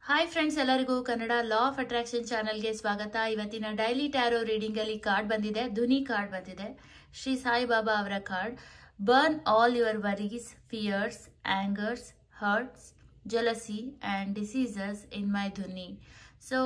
hi friends ಎಲ್ಲರಿಗೂ Kannada law of attraction ಚಾನಲ್ಗೆ ಸ್ವಾಗತ ಇವತ್ತಿನ ಡೈಲಿ ಟ್ಯಾರೋ ರೀಡಿಂಗ್ ಅಲ್ಲಿ ಕಾರ್ಡ್ ಬಂದಿದೆ ಧ್ವನಿ ಕಾರ್ಡ್ ಬಂದಿದೆ ಶ್ರೀ ಸಾಯಿಬಾಬಾ ಅವರ card burn all your worries fears angers hurts jealousy and diseases in my ಧ್ವನಿ so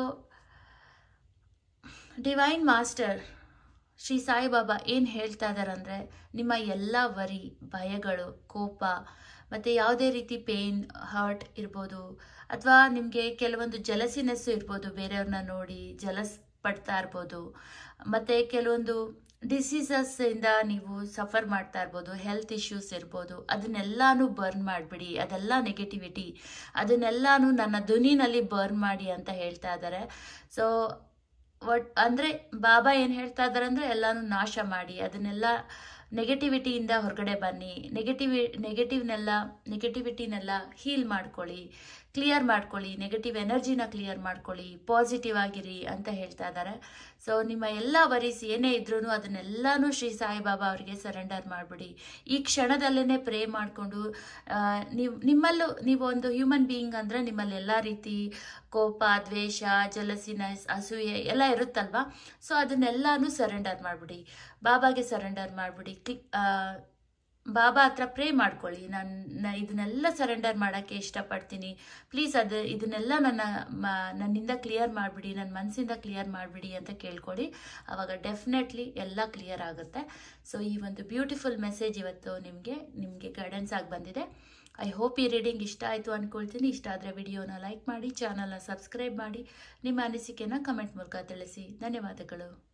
divine master Shri Saibaba ಏನು ಹೇಳ್ತಾ ಇದ್ದಾರೆ ಅಂದರೆ ನಿಮ್ಮ ಎಲ್ಲ ವರಿ ಭಯಗಳು ಕೋಪ ಮತ್ತು ಯಾವುದೇ ರೀತಿ ಪೇನ್ ಹರ್ಟ್ ಇರ್ಬೋದು ಅಥವಾ ನಿಮಗೆ ಕೆಲವೊಂದು ಜಲಸಿನೆಸ್ಸು ಇರ್ಬೋದು ಬೇರೆಯವ್ರನ್ನ ನೋಡಿ ಜಲಸ್ ಪಡ್ತಾ ಇರ್ಬೋದು ಮತ್ತು ಕೆಲವೊಂದು ಡಿಸೀಸಸ್ ಇಂದ ನೀವು ಸಫರ್ ಮಾಡ್ತಾ ಇರ್ಬೋದು ಹೆಲ್ತ್ ಇಶ್ಯೂಸ್ ಇರ್ಬೋದು ಅದನ್ನೆಲ್ಲಾನು ಬರ್ನ್ ಮಾಡಿಬಿಡಿ ಅದೆಲ್ಲ ನೆಗೆಟಿವಿಟಿ ಅದನ್ನೆಲ್ಲಾನು ನನ್ನ ಧ್ವನಿನಲ್ಲಿ ಬರ್ನ್ ಮಾಡಿ ಅಂತ ಹೇಳ್ತಾ ಇದ್ದಾರೆ ಸೊ ಒಟ್ ಅಂದರೆ ಬಾಬಾ ಏನು ಹೇಳ್ತಾ ಇದ್ದಾರೆ ಅಂದರೆ ಎಲ್ಲಾನು ನಾಶ ಮಾಡಿ ಅದನ್ನೆಲ್ಲ ನೆಗೆಟಿವಿಟಿಯಿಂದ ಹೊರಗಡೆ ಬನ್ನಿ ನೆಗೆಟಿವಿ ನೆಗೆಟಿವ್ನೆಲ್ಲ ನೆಗೆಟಿವಿಟಿನೆಲ್ಲ ಹೀಲ್ ಮಾಡ್ಕೊಳ್ಳಿ ಕ್ಲಿಯರ್ ಮಾಡ್ಕೊಳ್ಳಿ ನೆಗೆಟಿವ್ ಎನರ್ಜಿನ ಕ್ಲಿಯರ್ ಮಾಡ್ಕೊಳ್ಳಿ ಪಾಸಿಟಿವ್ ಆಗಿರಿ ಅಂತ ಹೇಳ್ತಾ ಇದ್ದಾರೆ ಸೊ ನಿಮ್ಮ ಎಲ್ಲ ವರೀಸ್ ಏನೇ ಇದ್ರೂ ಅದನ್ನೆಲ್ಲಾನು ಶ್ರೀ ಸಾಯಿಬಾಬಾ ಅವರಿಗೆ ಸರೆಂಡರ್ ಮಾಡಿಬಿಡಿ ಈ ಕ್ಷಣದಲ್ಲೇ ಪ್ರೇ ಮಾಡಿಕೊಂಡು ನೀವು ನಿಮ್ಮಲ್ಲೂ ನೀವು ಒಂದು ಹ್ಯೂಮನ್ ಬೀಯಿಂಗ್ ಅಂದರೆ ನಿಮ್ಮಲ್ಲಿ ಎಲ್ಲ ರೀತಿ ಕೋಪ ದ್ವೇಷ ಜಲಸಿನಸ್ ಅಸೂಯೆ ಎಲ್ಲ ಇರುತ್ತಲ್ವಾ ಸೊ ಅದನ್ನೆಲ್ಲಾನು ಸರೆಂಡರ್ ಮಾಡಿಬಿಡಿ ಬಾಬಾಗೆ ಸರೆಂಡರ್ ಮಾಡಿಬಿಡಿ ಕ್ಲಿ ಬಾಬಾ ಹತ್ರ ಪ್ರೇ ಮಾಡ್ಕೊಳ್ಳಿ ನಾನು ಇದನ್ನೆಲ್ಲ ಸರೆಂಡರ್ ಮಾಡೋಕ್ಕೆ ಇಷ್ಟಪಡ್ತೀನಿ ಪ್ಲೀಸ್ ಅದು ಇದನ್ನೆಲ್ಲ ನನ್ನ ನನ್ನಿಂದ ಕ್ಲಿಯರ್ ಮಾಡಿಬಿಡಿ ನನ್ನ ಮನಸ್ಸಿಂದ ಕ್ಲಿಯರ್ ಮಾಡಿಬಿಡಿ ಅಂತ ಕೇಳ್ಕೊಳ್ಳಿ ಆವಾಗ ಡೆಫಿನೆಟ್ಲಿ ಎಲ್ಲ ಕ್ಲಿಯರ್ ಆಗುತ್ತೆ ಸೊ ಈ ಒಂದು ಬ್ಯೂಟಿಫುಲ್ ಮೆಸೇಜ್ ಇವತ್ತು ನಿಮಗೆ ನಿಮಗೆ ಗೈಡೆನ್ಸ್ ಆಗಿ ಬಂದಿದೆ ಐ ಹೋಪ್ ಈ ರೀಡಿಂಗ್ ಇಷ್ಟ ಆಯಿತು ಅಂದ್ಕೊಳ್ತೀನಿ ಇಷ್ಟ ಆದರೆ ವಿಡಿಯೋನ ಲೈಕ್ ಮಾಡಿ ಚಾನಲ್ನ ಸಬ್ಸ್ಕ್ರೈಬ್ ಮಾಡಿ ನಿಮ್ಮ ಅನಿಸಿಕೆನ ಕಮೆಂಟ್ ಮೂಲಕ ತಿಳಿಸಿ ಧನ್ಯವಾದಗಳು